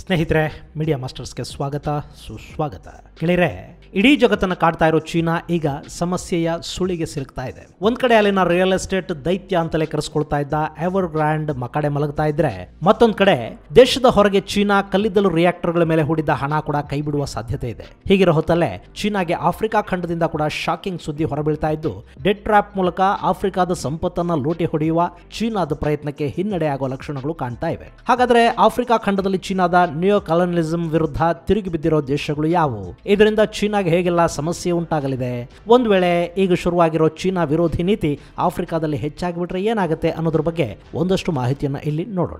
ಸ್ನೇಹಿತರೆ ಮೀಡಿಯಾ ಮಾಸ್ಟರ್ಸ್ಗೆ ಸ್ವಾಗತ ಸುಸ್ವಾಗತ ಗೆಳೆಯರೆ ಇಡೀ ಜಗತ್ತನ್ನು ಕಾಡ್ತಾ ಇರೋ ಚೀನಾ ಈಗ ಸಮಸ್ಯೆಯ ಸುಳಿಗೆ ಸಿಲುಕ್ತಾ ಇದೆ ಒಂದ್ ಕಡೆ ಅಲ್ಲಿನ ರಿಯಲ್ ಎಸ್ಟೇಟ್ ದೈತ್ಯ ಅಂತಲೇ ಕರೆಸ್ಕೊಳ್ತಾ ಇದ್ದ ಎವರ್ ಗ್ರ್ಯಾಂಡ್ ಮಕಡೆ ಮಲಗ್ತಾ ಇದ್ರೆ ಮತ್ತೊಂದ್ ಕಡೆ ದೇಶದ ಹೊರಗೆ ಚೀನಾ ಕಲ್ಲಿದ್ದಲು ರಿಯಾಕ್ಟರ್ಗಳ ಮೇಲೆ ಹೂಡಿದ ಹಣ ಕೂಡ ಕೈ ಬಿಡುವ ಸಾಧ್ಯತೆ ಇದೆ ಹೀಗಿರೋ ಹೊತ್ತಲ್ಲೇ ಚೀನಾಗೆ ಆಫ್ರಿಕಾ ಖಂಡದಿಂದ ಕೂಡ ಶಾಕಿಂಗ್ ಸುದ್ದಿ ಹೊರಬೀಳ್ತಾ ಇದ್ದು ಡೆಡ್ ಟ್ರಾಪ್ ಮೂಲಕ ಆಫ್ರಿಕಾದ ಸಂಪತ್ತನ್ನ ಲೂಟಿ ಹೊಡೆಯುವ ಚೀನಾದ ಪ್ರಯತ್ನಕ್ಕೆ ಹಿನ್ನಡೆ ಆಗೋ ಲಕ್ಷಣಗಳು ಕಾಣ್ತಾ ಇವೆ ಹಾಗಾದ್ರೆ ಆಫ್ರಿಕಾ ಖಂಡದಲ್ಲಿ ಚೀನಾದ ನ್ಯೂ ಕಾಲೋನಿಸಂ ವಿರುದ್ಧ ತಿರುಗಿ ಬಿದ್ದಿರೋ ದೇಶಗಳು ಯಾವುವು ಇದರಿಂದ ಚೀನಾಗೆ ಹೇಗೆಲ್ಲ ಸಮಸ್ಯೆ ಉಂಟಾಗಲಿದೆ ಒಂದ್ ವೇಳೆ ಈಗ ಶುರುವಾಗಿರೋ ಚೀನಾ ವಿರೋಧಿ ನೀತಿ ಆಫ್ರಿಕಾದಲ್ಲಿ ಹೆಚ್ಚಾಗಿಬಿಟ್ರೆ ಏನಾಗುತ್ತೆ ಅನ್ನೋದ್ರ ಬಗ್ಗೆ ಒಂದಷ್ಟು ಮಾಹಿತಿಯನ್ನ ಇಲ್ಲಿ ನೋಡೋಣ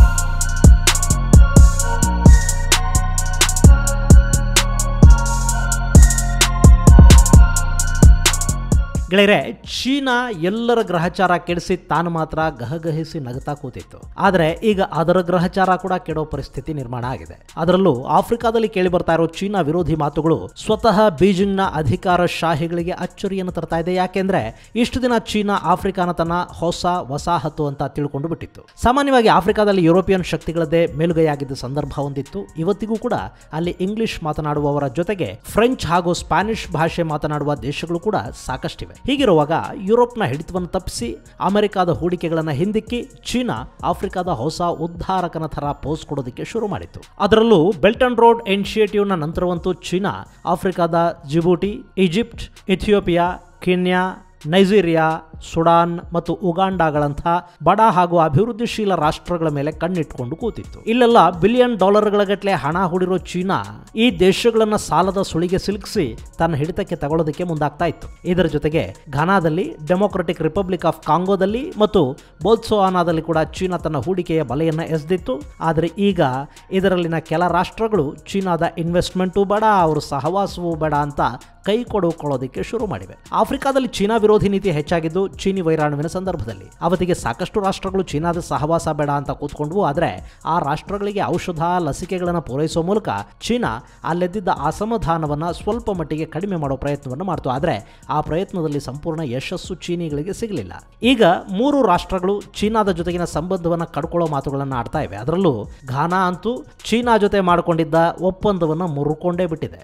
ಗೆಳೆಯರೆ ಚೀನಾ ಎಲ್ಲರ ಗ್ರಹಚಾರ ಕೆಡಿಸಿ ತಾನು ಮಾತ್ರ ಗಹಗಹಿಸಿ ನಗತಾ ಕೂತಿತ್ತು ಆದರೆ ಈಗ ಅದರ ಗ್ರಹಚಾರ ಕೂಡ ಕೆಡೋ ಪರಿಸ್ಥಿತಿ ನಿರ್ಮಾಣ ಆಗಿದೆ ಅದರಲ್ಲೂ ಆಫ್ರಿಕಾದಲ್ಲಿ ಕೇಳಿ ಬರ್ತಾ ಇರೋ ಚೀನಾ ವಿರೋಧಿ ಮಾತುಗಳು ಸ್ವತಃ ಬೀಜಿಂಗ್ನ ಅಧಿಕಾರ ಶಾಹಿಗಳಿಗೆ ಅಚ್ಚರಿಯನ್ನು ತರ್ತಾ ಇದೆ ಯಾಕೆಂದ್ರೆ ಇಷ್ಟು ದಿನ ಚೀನಾ ಆಫ್ರಿಕಾನ ತನ್ನ ಹೊಸ ವಸಾಹತು ಅಂತ ತಿಳ್ಕೊಂಡು ಬಿಟ್ಟಿತ್ತು ಸಾಮಾನ್ಯವಾಗಿ ಆಫ್ರಿಕಾದಲ್ಲಿ ಯುರೋಪಿಯನ್ ಶಕ್ತಿಗಳದ್ದೇ ಮೇಲುಗೈಯಾಗಿದ್ದ ಸಂದರ್ಭ ಹೊಂದಿತ್ತು ಇವತ್ತಿಗೂ ಕೂಡ ಅಲ್ಲಿ ಇಂಗ್ಲಿಷ್ ಮಾತನಾಡುವವರ ಜೊತೆಗೆ ಫ್ರೆಂಚ್ ಹಾಗೂ ಸ್ಪ್ಯಾನಿಷ್ ಭಾಷೆ ಮಾತನಾಡುವ ದೇಶಗಳು ಕೂಡ ಸಾಕಷ್ಟಿವೆ ಹೀಗಿರುವಾಗ ಯುರೋಪ್ನ ಹಿಡಿತವನ್ನು ತಪ್ಪಿಸಿ ಅಮೆರಿಕಾದ ಹೂಡಿಕೆಗಳನ್ನು ಹಿಂದಿಕ್ಕಿ ಚೀನಾ ಆಫ್ರಿಕಾದ ಹೊಸ ಉದ್ಧಾರಕನ ಥರ ಪೋಸ್ ಕೊಡೋದಕ್ಕೆ ಶುರು ಮಾಡಿತ್ತು ಅದರಲ್ಲೂ ಬೆಲ್ಟ್ ಅಂಡ್ ರೋಡ್ ಇನಿಷಿಯೇಟಿವ್ನ ನಂತರವಂತೂ ಚೀನಾ ಆಫ್ರಿಕಾದ Djibouti Egypt Ethiopia Kenya Nigeria Sudan ಮತ್ತು ಉಗಾಂಡಾಗಳಂಥ ಬಡ ಹಾಗೂ ಅಭಿವೃದ್ಧಿಶೀಲ ರಾಷ್ಟ್ರಗಳ ಮೇಲೆ ಕಣ್ಣಿಟ್ಕೊಂಡು ಕೂತಿತ್ತು ಇಲ್ಲೆಲ್ಲ ಬಿಲಿಯನ್ ಡಾಲರ್ಗಳ ಗಟ್ಟಲೆ ಹಣ ಹೂಡಿರೋ ಚೀನಾ ಈ ದೇಶಗಳನ್ನ ಸಾಲದ ಸುಳಿಗೆ ಸಿಲುಕಿಸಿ ತನ್ನ ಹಿಡಿತಕ್ಕೆ ತಗೊಳ್ಳೋದಕ್ಕೆ ಮುಂದಾಗ್ತಾ ಇತ್ತು ಇದರ ಜೊತೆಗೆ ಘನಾದಲ್ಲಿ ಡೆಮೊಕ್ರೆಟಿಕ್ ರಿಪಬ್ಲಿಕ್ ಆಫ್ ಕಾಂಗೋದಲ್ಲಿ ಮತ್ತು ಬೋತ್ಸೋವಾನಾದಲ್ಲಿ ಕೂಡ ಚೀನಾ ತನ್ನ ಹೂಡಿಕೆಯ ಬಲೆಯನ್ನ ಎಸೆದಿತ್ತು ಆದರೆ ಈಗ ಇದರಲ್ಲಿನ ಕೆಲ ರಾಷ್ಟ್ರಗಳು ಚೀನಾದ ಇನ್ವೆಸ್ಟ್ಮೆಂಟು ಬೇಡ ಅವರು ಸಹವಾಸವೂ ಬೇಡ ಅಂತ ಕೈ ಕೊಡುಕೊಳ್ಳೋದಕ್ಕೆ ಶುರು ಮಾಡಿವೆ ಆಫ್ರಿಕಾದಲ್ಲಿ ಚೀನಾ ವಿರೋಧಿ ನೀತಿ ಹೆಚ್ಚಾಗಿದ್ದು ಚೀನಿ ವೈರಾಣುವಿನ ಸಂದರ್ಭದಲ್ಲಿ ಅವತ್ತಿಗೆ ಸಾಕಷ್ಟು ರಾಷ್ಟ್ರಗಳು ಚೀನಾದ ಸಹವಾಸ ಬೇಡ ಅಂತ ಕೂತ್ಕೊಂಡ್ವು ಆದರೆ ಆ ರಾಷ್ಟ್ರಗಳಿಗೆ ಔಷಧ ಲಸಿಕೆಗಳನ್ನು ಪೂರೈಸುವ ಮೂಲಕ ಚೀನಾ ಅಲ್ಲೆದ್ದಿದ್ದ ಅಸಮಾಧಾನವನ್ನು ಸ್ವಲ್ಪ ಮಟ್ಟಿಗೆ ಕಡಿಮೆ ಮಾಡೋ ಪ್ರಯತ್ನವನ್ನು ಮಾಡ್ತು ಆದರೆ ಆ ಪ್ರಯತ್ನದಲ್ಲಿ ಸಂಪೂರ್ಣ ಯಶಸ್ಸು ಚೀನಿಗಳಿಗೆ ಸಿಗಲಿಲ್ಲ ಈಗ ಮೂರು ರಾಷ್ಟ್ರಗಳು ಚೀನಾದ ಜೊತೆಗಿನ ಸಂಬಂಧವನ್ನು ಕಡ್ಕೊಳ್ಳೋ ಮಾತುಗಳನ್ನು ಆಡ್ತಾ ಇವೆ ಅದರಲ್ಲೂ ಘಾನಾ ಅಂತೂ ಚೀನಾ ಜೊತೆ ಮಾಡಿಕೊಂಡಿದ್ದ ಒಪ್ಪಂದವನ್ನು ಮುರುಕೊಂಡೇ ಬಿಟ್ಟಿದೆ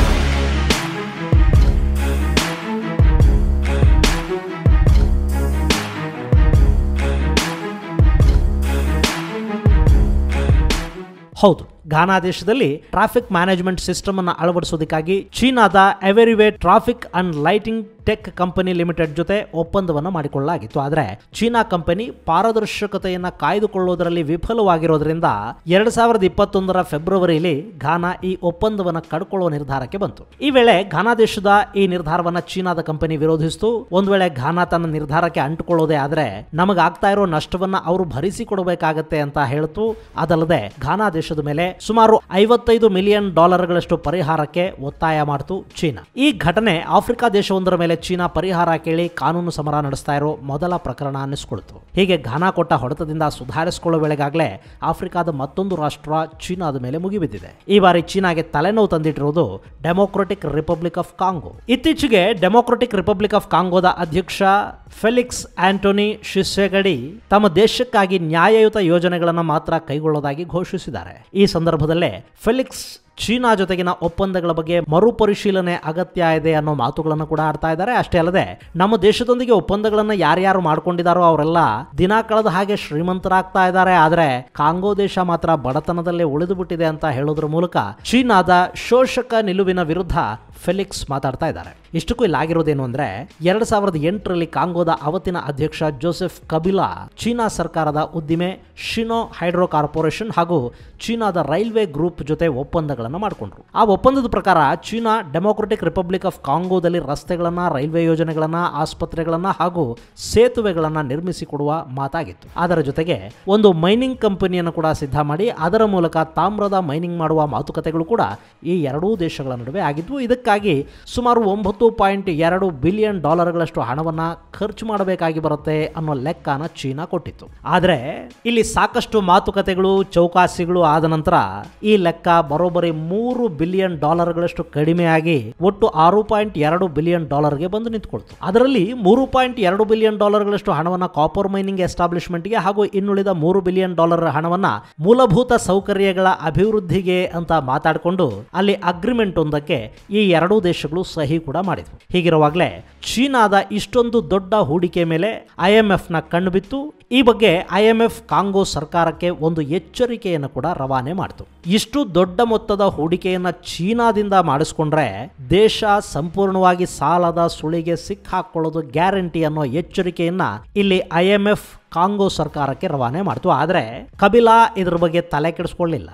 ಹೌದು ಘಾನಾ ದೇಶದಲ್ಲಿ ಟ್ರಾಫಿಕ್ ಮ್ಯಾನೇಜ್ಮೆಂಟ್ ಸಿಸ್ಟಮ್ ಅನ್ನು ಅಳವಡಿಸೋದಕ್ಕಾಗಿ ಚೀನಾದ everyway traffic and lighting tech company limited ಜೊತೆ ಒಪ್ಪಂದವನ್ನು ಮಾಡಿಕೊಳ್ಳಲಾಗಿತ್ತು ಆದರೆ ಚೀನಾ ಕಂಪನಿ ಪಾರದರ್ಶಕತೆಯನ್ನು ಕಾಯ್ದುಕೊಳ್ಳುವುದರಲ್ಲಿ ವಿಫಲವಾಗಿರೋದ್ರಿಂದ ಎರಡ್ ಸಾವಿರದ ಇಪ್ಪತ್ತೊಂದರ ಫೆಬ್ರವರಿಯಲ್ಲಿ ಘಾನಾ ಈ ಒಪ್ಪಂದವನ್ನು ಕಡ್ಕೊಳ್ಳುವ ನಿರ್ಧಾರಕ್ಕೆ ಬಂತು ಈ ವೇಳೆ ಘಾನಾ ದೇಶದ ಈ ನಿರ್ಧಾರವನ್ನ ಚೀನಾದ ಕಂಪನಿ ವಿರೋಧಿಸಿತು ಒಂದು ವೇಳೆ ಘಾನಾ ತನ್ನ ನಿರ್ಧಾರಕ್ಕೆ ಅಂಟುಕೊಳ್ಳೋದೇ ಆದ್ರೆ ನಮಗಾಗ್ತಾ ಇರೋ ನಷ್ಟವನ್ನ ಅವರು ಭರಿಸಿಕೊಡಬೇಕಾಗತ್ತೆ ಅಂತ ಹೇಳ್ತು ಅದಲ್ಲದೆ ಘಾನಾ ದೇಶದ ಮೇಲೆ ಸುಮಾರು ಐವತ್ತೈದು ಮಿಲಿಯನ್ ಡಾಲರ್ಗಳಷ್ಟು ಪರಿಹಾರಕ್ಕೆ ಒತ್ತಾಯ ಮಾಡಿತು ಚೀನಾ ಈ ಘಟನೆ ಆಫ್ರಿಕಾ ದೇಶವೊಂದರ ಮೇಲೆ ಚೀನಾ ಪರಿಹಾರ ಕೇಳಿ ಕಾನೂನು ಸಮರ ನಡೆಸ್ತಾ ಇರೋ ಮೊದಲ ಪ್ರಕರಣ ಅನ್ನಿಸ್ಕೊಳ್ತು ಹೀಗೆ ಘಾನಾ ಕೊಟ್ಟ ಹೊಡೆತದಿಂದ ಸುಧಾರಿಸಿಕೊಳ್ಳೋ ವೇಳೆಗಾಗಲೇ ಆಫ್ರಿಕಾದ ಮತ್ತೊಂದು ರಾಷ್ಟ್ರ ಚೀನಾದ ಮೇಲೆ ಮುಗಿಬಿದ್ದಿದೆ ಈ ಬಾರಿ ಚೀನಾಗೆ ತಲೆನೋವು ತಂದಿಟ್ಟಿರೋದು ಡೆಮೊಕ್ರೆಟಿಕ್ ರಿಪಬ್ಲಿಕ್ ಆಫ್ ಕಾಂಗೋ ಇತ್ತೀಚೆಗೆ ಡೆಮೊಕ್ರೆಟಿಕ್ ರಿಪಬ್ಲಿಕ್ ಆಫ್ ಕಾಂಗೋದ ಅಧ್ಯಕ್ಷ ಫೆಲಿಕ್ಸ್ ಆಂಟೋನಿ ಶಿಸೆಗಡಿ ತಮ್ಮ ದೇಶಕ್ಕಾಗಿ ನ್ಯಾಯಯುತ ಯೋಜನೆಗಳನ್ನು ಮಾತ್ರ ಕೈಗೊಳ್ಳೋದಾಗಿ ಘೋಷಿಸಿದ್ದಾರೆ ಈ ಸಂದರ್ಭದಲ್ಲೇ ಫೆಲಿಕ್ಸ್ ಚೀನಾ ಜೊತೆಗಿನ ಒಪ್ಪಂದಗಳ ಬಗ್ಗೆ ಮರುಪರಿಶೀಲನೆ ಅಗತ್ಯ ಇದೆ ಅನ್ನೋ ಮಾತುಗಳನ್ನು ಕೂಡ ಆಡ್ತಾ ಇದ್ದಾರೆ ಅಷ್ಟೇ ಅಲ್ಲದೆ ನಮ್ಮ ದೇಶದೊಂದಿಗೆ ಒಪ್ಪಂದಗಳನ್ನು ಯಾರ್ಯಾರು ಮಾಡ್ಕೊಂಡಿದ್ದಾರೋ ಅವರೆಲ್ಲ ದಿನ ಕಳೆದ ಹಾಗೆ ಶ್ರೀಮಂತರಾಗ್ತಾ ಇದ್ದಾರೆ ಆದರೆ ಕಾಂಗೋ ದೇಶ ಮಾತ್ರ ಬಡತನದಲ್ಲೇ ಉಳಿದು ಬಿಟ್ಟಿದೆ ಅಂತ ಹೇಳೋದ್ರ ಮೂಲಕ ಚೀನಾದ ಶೋಷಕ ನಿಲುವಿನ ವಿರುದ್ಧ ಫೆಲಿಕ್ಸ್ ಮಾತಾಡ್ತಾ ಇದ್ದಾರೆ ಇಷ್ಟಕ್ಕೂ ಇಲ್ಲಿ ಆಗಿರೋದೇನು ಅಂದ್ರೆ ಎರಡ್ ಸಾವಿರದ ಎಂಟರಲ್ಲಿ ಕಾಂಗೋದ ಅವತ್ತಿನ ಅಧ್ಯಕ್ಷ ಜೋಸೆಫ್ ಕಬಿಲಾ ಚೀನಾ ಸರ್ಕಾರದ ಉದ್ದಿಮೆ ಶಿನೋ ಹೈಡ್ರೋ ಕಾರ್ಪೊರೇಷನ್ ಹಾಗೂ ಚೀನಾದ ರೈಲ್ವೆ ಗ್ರೂಪ್ ಜೊತೆ ಒಪ್ಪಂದಗಳನ್ನು ಮಾಡಿಕೊಂಡ್ರು ಆ ಒಪ್ಪಂದದ ಪ್ರಕಾರ ಚೀನಾ ಡೆಮೊಕ್ರೆಟಿಕ್ ರಿಪಬ್ಲಿಕ್ ಆಫ್ ಕಾಂಗೋದಲ್ಲಿ ರಸ್ತೆಗಳನ್ನ ರೈಲ್ವೆ ಯೋಜನೆಗಳನ್ನ ಆಸ್ಪತ್ರೆಗಳನ್ನ ಹಾಗೂ ಸೇತುವೆಗಳನ್ನ ನಿರ್ಮಿಸಿಕೊಡುವ ಮಾತಾಗಿತ್ತು ಅದರ ಜೊತೆಗೆ ಒಂದು ಮೈನಿಂಗ್ ಕಂಪನಿಯನ್ನು ಕೂಡ ಸಿದ್ಧ ಮಾಡಿ ಅದರ ಮೂಲಕ ತಾಮ್ರದ ಮೈನಿಂಗ್ ಮಾಡುವ ಮಾತುಕತೆಗಳು ಕೂಡ ಈ ಎರಡೂ ದೇಶಗಳ ನಡುವೆ ಆಗಿದ್ವು ಇದಕ್ಕೆ ಇದಕ್ಕಾಗಿ ಸುಮಾರು ಒಂಬತ್ತು ಪಾಯಿಂಟ್ ಎರಡು ಬಿಲಿಯನ್ ಡಾಲರ್ಗಳಷ್ಟು ಹಣವನ್ನು ಖರ್ಚು ಮಾಡಬೇಕಾಗಿ ಬರುತ್ತೆ ಅನ್ನೋ ಲೆಕ್ಕನ ಚೀನಾ ಕೊಟ್ಟಿತ್ತು ಆದರೆ ಇಲ್ಲಿ ಸಾಕಷ್ಟು ಮಾತುಕತೆಗಳು ಚೌಕಾಸಿಗಳು ಆದ ನಂತರ ಈ ಲೆಕ್ಕ ಬರೋಬ್ಬರಿ ಮೂರು ಬಿಲಿಯನ್ ಡಾಲರ್ಗಳಷ್ಟು ಕಡಿಮೆಯಾಗಿ ಒಟ್ಟು ಆರು ಪಾಯಿಂಟ್ ಎರಡು ಬಿಲಿಯನ್ ಡಾಲರ್ಗೆ ಬಂದು ನಿಂತುಕೊಳ್ತು ಅದರಲ್ಲಿ ಮೂರು ಪಾಯಿಂಟ್ ಎರಡು ಬಿಲಿಯನ್ ಡಾಲರ್ಗಳಷ್ಟು ಹಣವನ್ನು ಕಾಪರ್ ಮೈನಿಂಗ್ ಎಸ್ಟಾಬ್ಲಿಷ್ಮೆಂಟ್ಗೆ ಹಾಗೂ ಇನ್ನುಳಿದ ಮೂರು ಬಿಲಿಯನ್ ಡಾಲರ್ ಹಣವನ್ನ ಮೂಲಭೂತ ಸೌಕರ್ಯಗಳ ಅಭಿವೃದ್ಧಿಗೆ ಅಂತ ಮಾತಾಡಿಕೊಂಡು ಅಲ್ಲಿ ಅಗ್ರಿಮೆಂಟ್ ಒಂದಕ್ಕೆ ಈ ಎರಡೂ ದೇಶಗಳು ಸಹಿ ಕೂಡ ಮಾಡಿದ್ವು ಹೀಗಿರುವಾಗಲೇ ಚೀನಾದ ಇಷ್ಟೊಂದು ದೊಡ್ಡ ಹೂಡಿಕೆ ಮೇಲೆ ಐ ಎಂ ಎಫ್ನ ಕಣ್ಣು ಬಿತ್ತು ಈ ಬಗ್ಗೆ ಐ ಎಂ ಎಫ್ ಕಾಂಗೋ ಸರ್ಕಾರಕ್ಕೆ ಒಂದು ಎಚ್ಚರಿಕೆಯನ್ನು ಕೂಡ ರವಾನೆ ಮಾಡಿತು ಇಷ್ಟು ದೊಡ್ಡ ಮೊತ್ತದ ಹೂಡಿಕೆಯನ್ನು ಚೀನಾದಿಂದ ಮಾಡಿಸ್ಕೊಂಡ್ರೆ ದೇಶ ಸಂಪೂರ್ಣವಾಗಿ ಸಾಲದ ಸುಳಿಗೆ ಸಿಕ್ಕಾಕೊಳ್ಳೋದು ಗ್ಯಾರಂಟಿ ಅನ್ನೋ ಎಚ್ಚರಿಕೆಯನ್ನ ಇಲ್ಲಿ ಐ ಎಂ ಎಫ್ ಕಾಂಗೋ ಸರ್ಕಾರಕ್ಕೆ ರವಾನೆ ಮಾಡ್ತು ಆದರೆ ಕಬಿಲಾ ಇದ್ರ ಬಗ್ಗೆ ತಲೆ ಕೆಡಿಸ್ಕೊಳ್ಳಿಲ್ಲ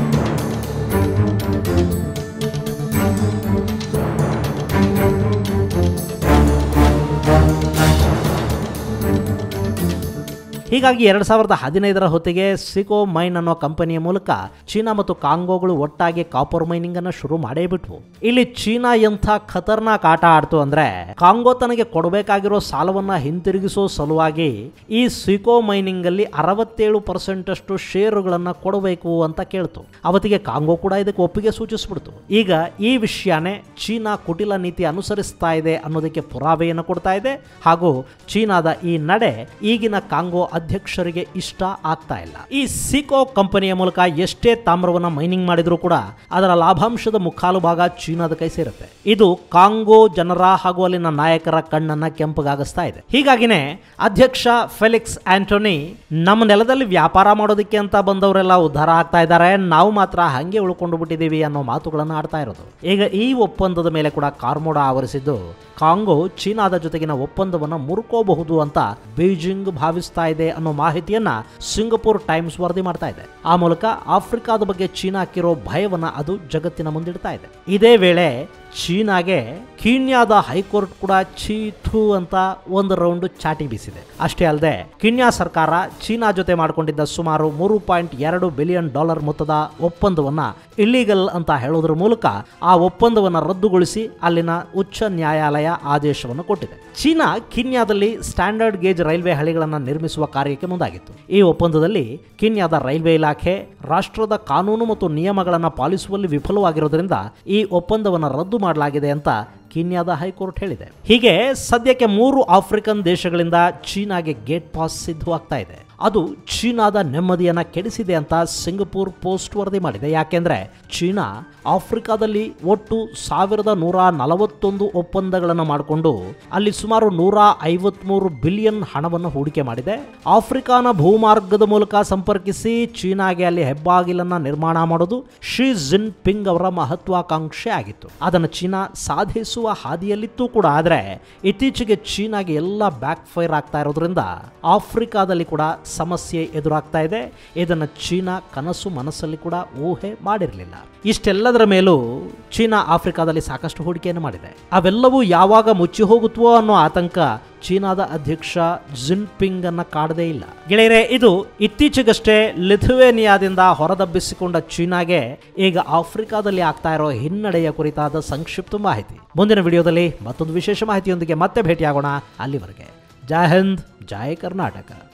ಹೀಗಾಗಿ ಎರಡ್ ಸಾವಿರದ ಹದಿನೈದರ ಹೊತ್ತಿಗೆ ಸಿಕೋ ಮೈನ್ ಅನ್ನೋ ಕಂಪನಿಯ ಮೂಲಕ ಚೀನಾ ಮತ್ತು ಕಾಂಗೋಗಳು ಒಟ್ಟಾಗಿ ಕಾಪರ್ ಮೈನಿಂಗ್ ಅನ್ನ ಶುರು ಮಾಡೇ ಬಿಟ್ವು ಇಲ್ಲಿ ಚೀನಾ ಎಂಥ ಖತರ್ನಾಕ್ ಆಟ ಆಡ್ತು ಅಂದ್ರೆ ಕಾಂಗೋ ತನಗೆ ಕೊಡಬೇಕಾಗಿರೋ ಸಾಲವನ್ನ ಹಿಂತಿರುಗಿಸೋ ಸಲುವಾಗಿ ಈ ಸಿಕೋ ಮೈನಿಂಗ್ ಅಲ್ಲಿ ಅರವತ್ತೇಳು ಪರ್ಸೆಂಟ್ ಅಷ್ಟು ಷೇರುಗಳನ್ನ ಕೊಡಬೇಕು ಅಂತ ಕೇಳ್ತು ಅವತ್ತಿಗೆ ಕಾಂಗೋ ಕೂಡ ಇದಕ್ಕೆ ಒಪ್ಪಿಗೆ ಸೂಚಿಸ್ಬಿಡ್ತು ಈಗ ಈ ವಿಷಯನೇ ಚೀನಾ ಕುಟಿಲ ನೀತಿ ಅನುಸರಿಸ್ತಾ ಇದೆ ಅನ್ನೋದಕ್ಕೆ ಪುರಾವೆಯನ್ನು ಕೊಡ್ತಾ ಇದೆ ಹಾಗೂ ಚೀನಾದ ಈ ನಡೆ ಈಗಿನ ಕಾಂಗೋ ಅಧ್ಯಕ್ಷರಿಗೆ ಇಷ್ಟ ಆಗ್ತಾ ಇಲ್ಲ ಈ ಸಿಕೋ ಕಂಪನಿಯ ಮೂಲಕ ಎಷ್ಟೇ ತಾಮ್ರವನ್ನ ಮೈನಿಂಗ್ ಮಾಡಿದ್ರೂ ಕೂಡ ಅದರ ಲಾಭಾಂಶದ ಮುಕ್ಕಾಲು ಭಾಗ ಚೀನಾದ ಕೈ ಸೇರುತ್ತೆ ಇದು ಕಾಂಗೋ ಜನರ ಹಾಗೂ ಅಲ್ಲಿನ ನಾಯಕರ ಕಣ್ಣನ್ನ ಕೆಂಪಗಾಗಿಸ್ತಾ ಇದೆ ಹೀಗಾಗಿನೇ ಅಧ್ಯಕ್ಷ ಫೆಲಿಕ್ಸ್ ಆಂಟೋನಿ ನಮ್ಮ ನೆಲದಲ್ಲಿ ವ್ಯಾಪಾರ ಮಾಡೋದಕ್ಕೆ ಅಂತ ಬಂದವರೆಲ್ಲ ಉದ್ಧಾರ ಆಗ್ತಾ ಇದ್ದಾರೆ ನಾವು ಮಾತ್ರ ಹಂಗೆ ಉಳ್ಕೊಂಡು ಬಿಟ್ಟಿದ್ದೀವಿ ಅನ್ನೋ ಮಾತುಗಳನ್ನು ಆಡ್ತಾ ಇರೋದು ಈಗ ಈ ಒಪ್ಪಂದದ ಮೇಲೆ ಕೂಡ ಕಾರ್ಮೋಡ ಆವರಿಸಿದ್ದು ಕಾಂಗೋ ಚೀನಾದ ಜೊತೆಗಿನ ಒಪ್ಪಂದವನ್ನು ಮುರುಕೋಬಹುದು ಅಂತ ಬೀಜಿಂಗ್ ಭಾವಿಸ್ತಾ ಇದೆ ಅನ್ನೋ ಮಾಹಿತಿಯನ್ನ ಸಿಂಗಪುರ್ ಟೈಮ್ಸ್ ವರದಿ ಮಾಡ್ತಾ ಇದೆ ಆ ಮೂಲಕ ಆಫ್ರಿಕಾದ ಬಗ್ಗೆ ಚೀನಾಕ್ಕಿರೋ ಭಯವನ್ನ ಅದು ಜಗತ್ತಿನ ಮುಂದಿಡ್ತಾ ಇದೆ ಇದೇ ವೇಳೆ ಚೀನಾಗೆ ಕೀನ್ಯಾದ ಹೈಕೋರ್ಟ್ ಕೂಡ ಚೀಥು ಅಂತ ಒಂದು ರೌಂಡ್ ಚಾಟಿ ಬೀಸಿದೆ ಅಷ್ಟೇ ಅಲ್ಲದೆ ಕೀನ್ಯಾ ಸರ್ಕಾರ ಚೀನಾ ಜೊತೆ ಮಾಡಿಕೊಂಡಿದ್ದ ಸುಮಾರು ಮೂರು ಪಾಯಿಂಟ್ ಎರಡು ಬಿಲಿಯನ್ ಡಾಲರ್ ಮೊತ್ತದ ಒಪ್ಪಂದವನ್ನ ಇಲ್ಲಿಗಲ್ ಅಂತ ಹೇಳೋದ್ರ ಮೂಲಕ ಆ ಒಪ್ಪಂದವನ್ನು ರದ್ದುಗೊಳಿಸಿ ಅಲ್ಲಿನ ಉಚ್ಚ ನ್ಯಾಯಾಲಯ ಆದೇಶವನ್ನು ಕೊಟ್ಟಿದೆ ಚೀನಾ ಕೀನ್ಯಾದಲ್ಲಿ ಸ್ಟ್ಯಾಂಡರ್ಡ್ ಗೇಜ್ ರೈಲ್ವೆ ಹಳಿಗಳನ್ನು ನಿರ್ಮಿಸುವ ಕಾರ್ಯಕ್ಕೆ ಮುಂದಾಗಿತ್ತು ಈ ಒಪ್ಪಂದದಲ್ಲಿ ಕೀನ್ಯಾದ ರೈಲ್ವೆ ಇಲಾಖೆ ರಾಷ್ಟ್ರದ ಕಾನೂನು ಮತ್ತು ನಿಯಮಗಳನ್ನು ಪಾಲಿಸುವಲ್ಲಿ ವಿಫಲವಾಗಿರೋದ್ರಿಂದ ಈ ಒಪ್ಪಂದವನ್ನು ರದ್ದು ಮಾಡಲಾಗಿದೆ ಅಂತ ಕೀನ್ಯಾದ ಹೈಕೋರ್ಟ್ ಹೇಳಿದೆ ಹೀಗೆ ಸದ್ಯಕ್ಕೆ ಮೂರು ಆಫ್ರಿಕನ್ ದೇಶಗಳಿಂದ ಚೀನಾಗೆ ಗೇಟ್ ಪಾಸ್ ಸಿದ್ಧವಾಗ್ತಾ ಇದೆ ಅದು ಚೀನಾದ ನೆಮ್ಮದಿಯನ್ನ ಕೆಡಿಸಿದೆ ಅಂತ ಸಿಂಗಪುರ್ ಪೋಸ್ಟ್ ವರದಿ ಮಾಡಿದೆ ಯಾಕೆಂದ್ರೆ ಚೀನಾ ಆಫ್ರಿಕಾದಲ್ಲಿ ಒಟ್ಟು ಸಾವಿರದ ನೂರ ನಲವತ್ತೊಂದು ಒಪ್ಪಂದಗಳನ್ನು ಮಾಡಿಕೊಂಡು ಅಲ್ಲಿ ಸುಮಾರು ನೂರ ಐವತ್ಮೂರು ಬಿಲಿಯನ್ ಹಣವನ್ನು ಹೂಡಿಕೆ ಮಾಡಿದೆ ಆಫ್ರಿಕಾನ ಭೂಮಾರ್ಗದ ಮೂಲಕ ಸಂಪರ್ಕಿಸಿ ಚೀನಾಗೆ ಅಲ್ಲಿ ಹೆಬ್ಬಾಗಿಲನ್ನ ನಿರ್ಮಾಣ ಮಾಡೋದು ಶಿ ಜಿನ್ ಪಿಂಗ್ ಅವರ ಮಹತ್ವಾಕಾಂಕ್ಷೆ ಆಗಿತ್ತು ಅದನ್ನು ಚೀನಾ ಸಾಧಿಸುವ ಹಾದಿಯಲ್ಲಿತ್ತು ಕೂಡ ಆದರೆ ಇತ್ತೀಚೆಗೆ ಚೀನಾಗೆ ಎಲ್ಲ ಬ್ಯಾಕ್ ಫೈರ್ ಆಗ್ತಾ ಇರೋದ್ರಿಂದ ಆಫ್ರಿಕಾದಲ್ಲಿ ಕೂಡ ಸಮಸ್ಯೆ ಎದುರಾಗ್ತಾ ಇದೆ ಇದನ್ನು ಚೀನಾ ಕನಸು ಮನಸ್ಸಲ್ಲಿ ಕೂಡ ಊಹೆ ಮಾಡಿರಲಿಲ್ಲ ಇಷ್ಟೆಲ್ಲದರ ಮೇಲೂ ಚೀನಾ ಆಫ್ರಿಕಾದಲ್ಲಿ ಸಾಕಷ್ಟು ಹೂಡಿಕೆಯನ್ನು ಮಾಡಿದೆ ಅವೆಲ್ಲವೂ ಯಾವಾಗ ಮುಚ್ಚಿ ಹೋಗುತ್ತವೋ ಅನ್ನೋ ಆತಂಕ ಚೀನಾದ ಅಧ್ಯಕ್ಷ ಜಿನ್ಪಿಂಗ್ ಅನ್ನ ಕಾಡದೇ ಇಲ್ಲ ಗೆಳೆಯರೆ ಇದು ಇತ್ತೀಚೆಗಷ್ಟೇ ಲಿಥುವೇನಿಯಾದಿಂದ ಹೊರದಬ್ಬಿಸಿಕೊಂಡ ಚೀನಾಗೆ ಈಗ ಆಫ್ರಿಕಾದಲ್ಲಿ ಆಗ್ತಾ ಇರೋ ಹಿನ್ನಡೆಯ ಕುರಿತಾದ ಸಂಕ್ಷಿಪ್ತ ಮಾಹಿತಿ ಮುಂದಿನ ವಿಡಿಯೋದಲ್ಲಿ ಮತ್ತೊಂದು ವಿಶೇಷ ಮಾಹಿತಿಯೊಂದಿಗೆ ಮತ್ತೆ ಭೇಟಿಯಾಗೋಣ ಅಲ್ಲಿವರೆಗೆ ಜೈ ಹಿಂದ್ ಜೈ ಕರ್ನಾಟಕ